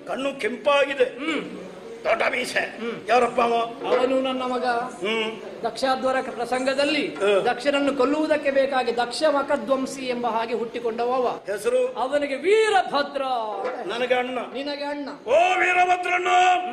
ಕಣ್ಣು ಕೆಂಪಾಗಿದೆ ದೊಡ್ಡ ಮೀಸೆ ಯಾರಪ್ಪ ಅವ ಅವನು ನನ್ನ ಮಗ ಹ್ಮ್ ದಕ್ಷಾಧ್ವರ ಪ್ರಸಂಗದಲ್ಲಿ ಹ. ದಕ್ಷನನ್ನು ಕೊಲ್ಲುವುದಕ್ಕೆ ಬೇಕಾಗಿ ದಕ್ಷ ಮಕಧ್ವಂಸಿ ಎಂಬ ಹಾಗೆ ಹುಟ್ಟಿಕೊಂಡವ ಅವ. ಹೆಸರು ಅವನಿಗೆ ವೀರಭದ್ರ ನನಗೆ ಅಣ್ಣ ನಿನಗೆ ಅಣ್ಣ ಓ ವೀರಭದ್ರಣ್ಣ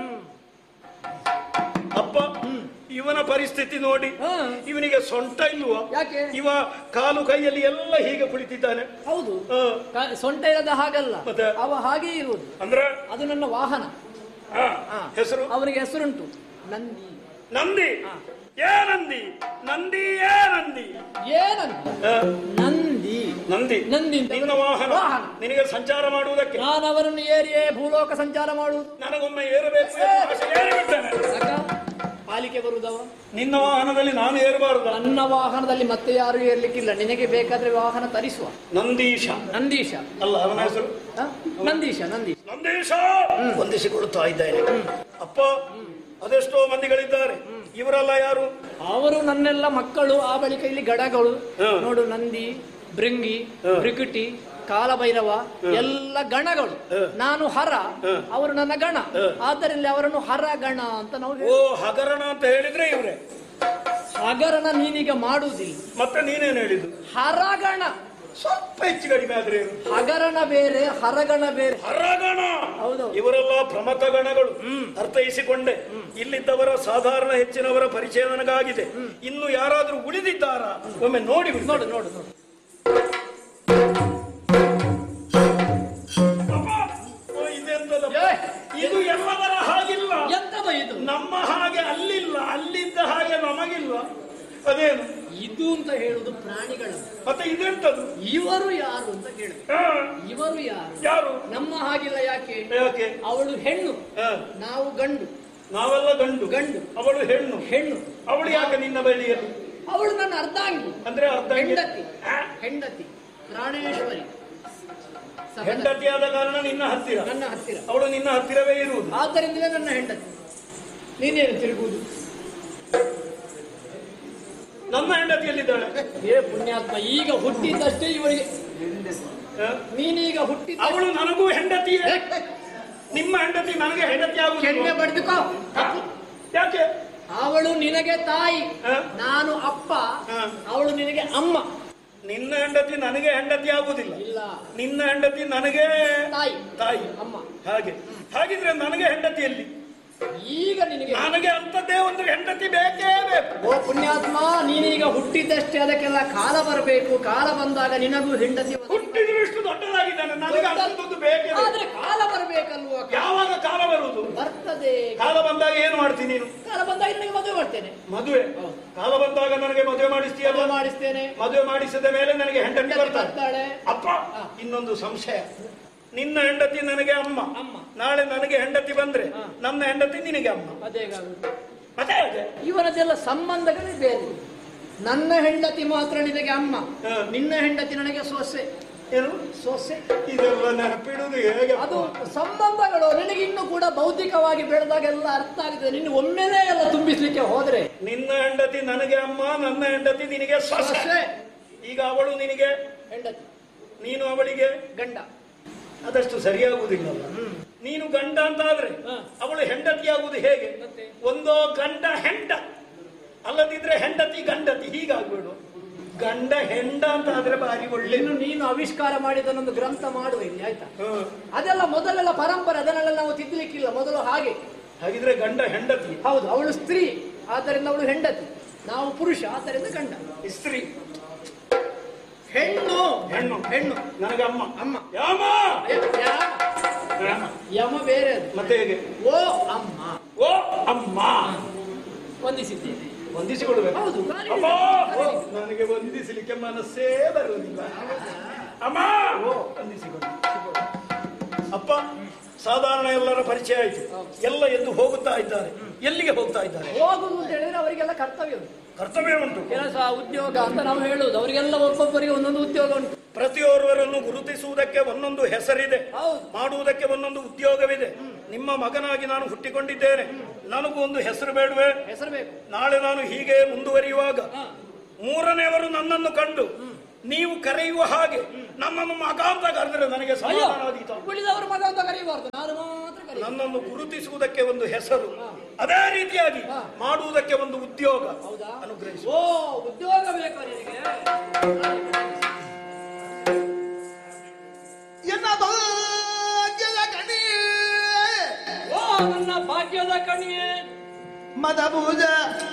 ಅಪ್ಪ ಇವನ ಪರಿಸ್ಥಿತಿ ನೋಡಿ ಹ. ಇವನಿಗೆ ಸೊಂಟ ಇಲ್ವಾ ಯಾಕೆ ಇವ ಕಾಲು ಕೈಯಲ್ಲಿ ಎಲ್ಲ ಹೀಗೆ ಕುಳಿತಿದ್ದಾನೆ ಹೌದು ಹ. ಕ- ಸೊಂಟ ಇರದ ಹಾಗಲ್ಲ ಮತ್ತೆ? ಅವ ಹಾಗೆ ಇರುವುದು ಅಂದ್ರೆ ಅದು ನನ್ನ ವಾಹನ ಹ, ಹ. ಹೆಸರು ಅವನಿಗೆ ಹೆಸರುಂಟು ನಂದಿ ನಂದಿ ಏ ನಂದಿ ನಂದಿ ಏ ನಂದಿ ಏನಂತ ಹ, ನಂದಿ ನಂದಿ ನಂದಿ ಅಂತ ನಿನ್ನ ವಾಹನ ವಾಹನ. ನಿನಗೆ ಸಂಚಾರ ಮಾಡುವುದಕ್ಕೆ ನಾನು ಅವರನ್ನು ಏರಿಯೇ ಭೂಲೋಕ ಸಂಚಾರ ಮಾಡುವುದು ನನಗೊಮ್ಮೆ ಏರಬೇಕು ಎಂದು ಆಸೆ ಏರಿಬಿಟ್ಟೆನೆ. ಯಾಕ? ಪಾಲಿಕೆ ಬರುವುದವ ನಿನ್ನ ವಾಹನದಲ್ಲಿ ನಾನು ಏರಬಾರದು ನನ್ನ ವಾಹನದಲ್ಲಿ ಮತ್ತೆ ಯಾರು ಏರ್ಲಿಕ್ಕಿಲ್ಲ ನಿನಗೆ ಬೇಕಾದ್ರೆ ವಾಹನ ತರಿಸುವ ನಂದೀಶ ನಂದೀಶ ಅಲ್ಲ ಅವನ ಹೆಸರು ಹ? ನಂದೀಶ ನಂದೀಶ ನಂದೀಶ ವಂದಿಸಿಕೊಳ್ಳುತ್ತಾ ಇದ್ದೇನೆ ಅಪ್ಪ ಅದೆಷ್ಟೋ ಮಂದಿಗಳಿದ್ದಾರೆ ಇವರೆಲ್ಲ ಯಾರು ಅವರು ನನ್ನೆಲ್ಲ ಮಕ್ಕಳು ಆ ಬಳಿಕ ಇಲ್ಲಿ ಗಡಗಳು ಹ. ನೋಡು ನಂದಿ ಭೃಂಗಿ ಹ. ಬ್ರಿಕುಟಿ ಕಾಲಭೈರವ ಎಲ್ಲ ಗಣಗಳು ಹ. ನಾನು ಹರ ಹ. ಅವರು ನನ್ನ ಗಣ ಹ. ಆದ್ದರಿಂದ ಅವರನ್ನು ಹರ ಗಣ ಅಂತ ನಾವು ಓ ಹೇಳುದು. ಹಗರಣ ಅಂತ ಹೇಳಿದ್ರೆ ಇವ್ರೆ ಹಗರಣ ನೀನೀಗ ಮಾಡುವುದಿಲ್ಲ ಮತ್ತೆ ನೀನೇನ್ ಹೇಳಿದ್ದು ಹರಗಣ ಸ್ವಲ್ಪ ಹೆಚ್ಚು ಕಡಿಮೆ ಆದ್ರೆ ಏನು? ಹಗರಣ ಬೇರೆ ಹರಗಣ ಬೇರೆ ಹರಗಣ ಹೌದು. ಇವರೆಲ್ಲ ಪ್ರಮಥ ಗಣಗಳು ಅರ್ಥೈಸಿಕೊಂಡೆ ಇಲ್ಲಿದ್ದವರ ಸಾಧಾರಣ ಹೆಚ್ಚಿನವರ ಪರಿಚಯ ನನಗಾಗಿದೆ ಇನ್ನು ಯಾರಾದ್ರೂ ಉಳಿದಿದ್ದಾರಾ ಒಮ್ಮೆ ನೋಡಿ ಬಿಡು. ನೋಡು ನೋಡು ನೋಡು ಅಪ್ಪ, ಓ, ಇದೆಂತದಪ್ಪ? ಏ, ಇದು ಎಲ್ಲವರ ಹಾಗಿಲ್ಲ ಎಂತದ ಇದು ನಮ್ಮ ಹಾಗೆ ಅಲ್ಲಿಲ್ಲ ಅಲ್ಲಿದ್ದ ಹಾಗೆ ನಮಗಿಲ್ಲ ಅದೇನು ಇದು ಅಂತ ಹೇಳುದು ಪ್ರಾಣಿಗಳು ಮತ್ತೆ ಇದೆಂತದು ಇವರು ಯಾರು ಅಂತ ಕೇಳು ಹಾ, ಇವರು ಯಾರು ಯಾರು ನಮ್ಮ ಹಾಗಿಲ್ಲ ಯಾಕೆ ಯಾಕೆ ಅವಳು ಹೆಣ್ಣು ಹಾ, ನಾವು ಗಂಡು ನಾವೆಲ್ಲ ಗಂಡು ಗಂಡು. ಅವಳು ಹೆಣ್ಣು ಹೆಣ್ಣು ಅವಳು ಯಾಕೆ ನಿನ್ನ ಬಳಿಯಲ್ಲಿ ಅವಳು ನನ್ನ ಅರ್ಧಾಂಗಿ ಅಂದ್ರೆ ಅರ್ಧ ಹೆಂಡತಿ ಹಾ? ಹೆಂಡತಿ ಪ್ರಾಣೇಶ್ವರಿ ಸಹನ. ಹೆಂಡತಿಯಾದ ಕಾರಣ ನಿನ್ನ ಹತ್ತಿರ ನನ್ನ ಹತ್ತಿರ ಅವಳು ನಿನ್ನ ಹತ್ತಿರವೇ ಇರುವುದು ಆದ್ದರಿಂದಲೇ ನನ್ನ ಹೆಂಡತಿ ನೀನೇನು ತಿರುಗುವುದು ನನ್ನ ಹೆಂಡತಿಯಲ್ಲಿದ್ದಾಳೆ ಏ ಪುಣ್ಯಾತ್ಮ ಈಗ ಹುಟ್ಟಿದ್ದಷ್ಟೇ ಇವಳಿಗೆ ಹಾ? ನೀನೀಗ ಹುಟ್ಟಿದ ಅವಳು ನನಗೂ ಹೆಂಡತಿಯೇ ನಿಮ್ಮ ಹೆಂಡತಿ ನನಗೆ ಹೆಂಡತಿ ಕೆನ್ನೆ ಆಗುವುದು ಬಡಿದುಕೋ ಯಾಕೆ ಅವಳು ನಿನಗೆ ತಾಯಿ ಹಾ? ನಾನು ಅಪ್ಪ ಹಾ. ಅವಳು ನಿನಗೆ ಅಮ್ಮ ನಿನ್ನ ಹೆಂಡತಿ ನನಗೆ ಹೆಂಡತಿ ಆಗುವುದಿಲ್ಲ ಇಲ್ಲ ನಿನ್ನ ಹೆಂಡತಿ ನನಗೆ ತಾಯಿ ತಾಯಿ ಅಮ್ಮ ಹಾಗೆ ಹಾಗಿದ್ರೆ ನನಗೆ ಹೆಂಡತಿಯಲ್ಲಿ ಈಗ ನಿನಗೆ ನನಗೆ ಅಂತದ್ದೇ ಒಂದು ಹೆಂಡತಿ ಬೇಕೇ ಬೇಕು ಓ ಪುಣ್ಯಾತ್ಮ ನೀನೀಗ ಹುಟ್ಟಿದ್ದಷ್ಟೇ ಅದಕ್ಕೆಲ್ಲ ಕಾಲ ಬರಬೇಕು ಕಾಲ ಬಂದಾಗ ನಿನಗೂ ಹೆಂಡತಿ ಒದಗಿ- ಹುಟ್ಟಿದ್ರು ಇಷ್ಟು ದೊಡ್ಡದಾಗಿದ್ದಾನೆ ನನಗೆ ಅಂತದ್ದು ಬೇಕೇ ಬೇಕು. ಆದ್ರೆ ಕಾಲ ಬರಬೇಕಲ್ವ ಯಾವಾಗ ಕಾಲ ಬರುವುದು ಬರ್ತದೆ ಕಾಲ ಬಂದಾಗ ಏನು ಮಾಡ್ತೀನಿ ನೀನು ಕಾಲ ಬಂದಾಗ ನಿನಗೆ ಮದುವೆ ಮಾಡ್ತೇನೆ ಮದುವೆ ಕಾಲ ಬಂದಾಗ ನನಗೆ ಮದುವೆ ಮಾಡಿಸ್ತೀಯಲ್ಲ ಮದುವೆ ಮಾಡಿಸ್ತೇನೆ ಮದುವೆ ಮಾಡಿಸಿದ ಮೇಲೆ ನನಗೆ ಹೆಂಡತಿ ಹೆಂಡತಿ ಬರ್ತಾಳೆ ಬರ್ತಾಳೆ ಅಪ್ಪ ಇನ್ನೊಂದು ಸಂಶಯ ನಿನ್ನ ಹೆಂಡತಿ ನನಗೆ ಅಮ್ಮ ಅಮ್ಮ. ನಾಳೆ ನನಗೆ ಹೆಂಡತಿ ಬಂದ್ರೆ ಹಾ. ನನ್ನ ಹೆಂಡತಿ ನಿನಗೆ ಅಮ್ಮ ಅದೇಗಾಗುದು ಮತ್ತೆ ಹೇಗೆ? ಇವನದೆಲ್ಲ ಸಂಬಂಧಗಳೇ ಬೇರೆ ನನ್ನ ಹೆಂಡತಿ ಮಾತ್ರ ನಿನಗೆ ಅಮ್ಮ ಹಾ. ನಿನ್ನ ಹೆಂಡತಿ ನನಗೆ ಸೊಸೆ ಏನು ಸೊಸೆ ಇದೆಲ್ಲ ನೆನಪಿಡುವುದು ಹೇಗೆ ಅದು ಸಂಬಂಧಗಳು ನಿನಗೆ ಇನ್ನು ಕೂಡ ಬೌದ್ಧಿಕವಾಗಿ ಬೆಳೆದಾಗೆಲ್ಲ ಅರ್ಥ ಆಗುತ್ತೆ ನಿನ್ನ ಒಮ್ಮೆಲೇ ಎಲ್ಲ ತುಂಬಿಸ್ಲಿಕ್ಕೆ ಹೋದ್ರೆ ನಿನ್ನ ಹೆಂಡತಿ ನನಗೆ ಅಮ್ಮ ನನ್ನ ಹೆಂಡತಿ ನಿನಗೆ ಸೊಸೆ ಸೊಸೆ ಈಗ ಅವಳು ನಿನಗೆ ಹೆಂಡತಿ ನೀನು ಅವಳಿಗೆ ಗಂಡ ಅದಷ್ಟು ಸರಿಯಾಗುವುದಿಲ್ಲ ನೀನು ಗಂಡ ಅಂತ ಆದ್ರೆ ಹಾ. ಅವಳು ಹೆಂಡತಿ ಆಗುವುದು ಹೇಗೆ ಮತ್ತೆ? ಒಂದೋ ಗಂಡ ಹೆಂಡ ಅಲ್ಲದಿದ್ರೆ ಹೆಂಡತಿ ಗಂಡತಿ ಹೀಗಾಗ್ಬೇಡು ಗಂಡ ಹೆಂಡ ಅಂತ ಆದ್ರೆ ಬಾರಿ ಒಳ್ಳೆ ಇನ್ನು ನೀನು ಆವಿಷ್ಕಾರ ಮಾಡಿದನೊಂದು ಗ್ರಂಥ ಮಾಡುವ ಇಲ್ಲಿ ಆಯ್ತಾ ಅದೆಲ್ಲ ಮೊದಲೆಲ್ಲ ಪರಂಪರೆ ಅದನ್ನೆಲ್ಲ ನಾವು ತಿದ್ದಲಿಕ್ಕಿಲ್ಲ ಮೊದಲು ಹಾಗೆ ಹಾಗಿದ್ರೆ ಗಂಡ ಹೆಂಡತಿ ಹೌದು ಅವಳು ಸ್ತ್ರೀ ಆದ್ದರಿಂದ ಅವಳು ಹೆಂಡತಿ ನಾವು ಪುರುಷ ಆದ್ದರಿಂದ ಗಂಡ ಸ್ತ್ರೀ ಹೆಣ್ಣು ಹೆಣ್ಣು ಹೆಣ್ಣು ನನಗೆ ಅಮ್ಮ ಅಮ್ಮ ಯಾಮ ಯ- ಯಮ. ಯಾಮ. ಯಮ ಬೇರೆ ಅದು ಮತ್ತೆ ಹೇಗೆ ಓ ಅಮ್ಮ ಓ ಅಮ್ಮ ವಂದಿಸಿದ್ದೇನೆ ವಂದಿಸಿಕೊಳ್ಬೇಕು ಹೌದು ಕಾಲಿಗೆ ಅಮ್ಮ ಕಾಲಿಗೆ. ಓ, ನನಗೆ ವಂದಿಸಲಿಕ್ಕೆ ಮನಸ್ಸೇ ಬರುವುದಿಲ್ಲ ಅಮ್ಮ ಓ ವಂದಿಸಿಕೊಂಡು ಅಪ್ಪ ಸಾಧಾರಣ ಎಲ್ಲರ ಪರಿಚಯ ಆಯಿತು ಎಲ್ಲ ಎದ್ದು ಹೋಗುತ್ತಾ ಇದ್ದಾರೆ ಎಲ್ಲಿಗೆ ಹೋಗ್ತಾ ಇದ್ದಾರೆ ಹೋಗುದು ಅಂತ ಹೇಳಿದ್ರೆ ಅವರಿಗೆಲ್ಲ ಕರ್ತವ್ಯ ಉಂಟು ಕರ್ತವ್ಯ ಉಂಟು ಕೆಲಸ ಉದ್ಯೋಗ ಅಂತ ನಾವು ಹೇಳುದು ಅವರಿಗೆಲ್ಲ ಒಬ್ಬೊಬ್ಬರಿಗೆ ಒಂದೊಂದು ಉದ್ಯೋಗ ಉಂಟು ಪ್ರತಿಯೋರ್ವರನ್ನು ಗುರುತಿಸುವುದಕ್ಕೆ ಒಂದೊಂದು ಹೆಸರಿದೆ ಹೌದು ಮಾಡುವುದಕ್ಕೆ ಒಂದೊಂದು ಉದ್ಯೋಗವಿದೆ ನಿಮ್ಮ ಮಗನಾಗಿ ನಾನು ಹುಟ್ಟಿಕೊಂಡಿದ್ದೇನೆ ನನಗೂ ಒಂದು ಹೆಸರು ಬೇಡುವೆ ಹೆಸರು ಬೇಕು ನಾಳೆ ನಾನು ಹೀಗೆ ಮುಂದುವರಿಯುವಾಗ ಹಾ. ಮೂರನೆಯವರು ನನ್ನನ್ನು ಕಂಡು ನೀವು ಕರೆಯುವ ಹಾಗೆ ನನ್ನನ್ನು ಮಗ ಅಂತ ಕರೆದ್ರೆ ನನಗೆ ಅಯ್ಯೋ ಸಮಾಧಾನ ಆದೀತು ಉಳಿದವರು ಮಗ ಅಂತ ಕರೀಬಾರ್ದು ನಾನು ಮಾತ್ರ ಕರೀತಾರೆ ನನ್ನನ್ನು ಗುರುತಿಸುವುದಕ್ಕೆ ಒಂದು ಹೆಸರು ಹಾ. ಅದೇ ರೀತಿಯಾಗಿ ಹಾ. ಮಾಡುವುದಕ್ಕೆ ಒಂದು ಉದ್ಯೋಗ ಹೌದಾ ಅನುಗ್ರಹಿಸು ಓ ಉದ್ಯೋಗ ಬೇಕು ನಿನಗೆ ಎನ್ನ ಭಾಗ್ಯದ ಕಣಿ ಓ ನನ್ನ ಭಾಗ್ಯದ ಕಣಿಯೇ ಮದಭುಜ